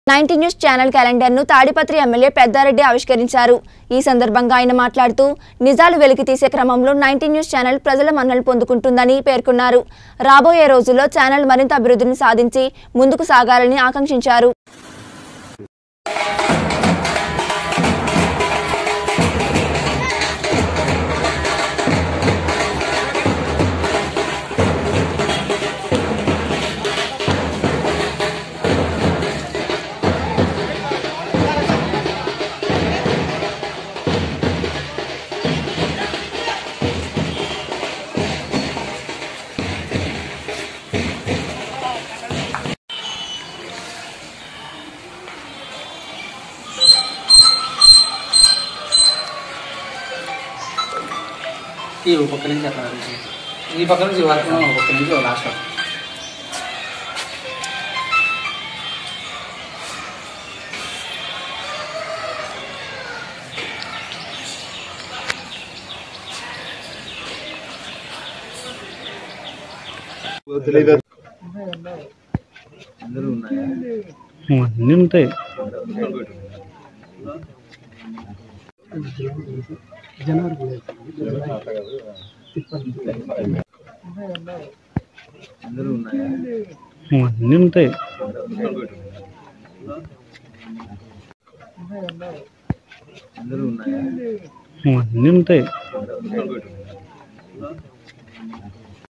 Ninety news channel క్యాలెండర్ను Tadipatri MLA Peddareddy ఆవిష్కరించారు ఈ సందర్భంగా ఆయన మాట్లాడుతూ నిజాలు వెలికి తీసే క్రమంలో నైన్టీ న్యూస్ ఛానల్ ప్రజల మన్నలు పొందుకుంటుందని పేర్కొన్నారు రాబోయే రోజుల్లో ఛానల్ మరింత అభివృద్ధిని సాధించి ముందుకు సాగాలని ఆకాంక్షించారు ఈ ఓ పక్క నుంచి అక్కడ వరకు. ఈ పక్క నుంచి ఈ వరకు ఒక పక్క నుంచి ఓ లాస్ట్ వరకు. అన్నీ ఉంటాయి అన్నీ ఉంటాయి అన్నీ ఉంటాయి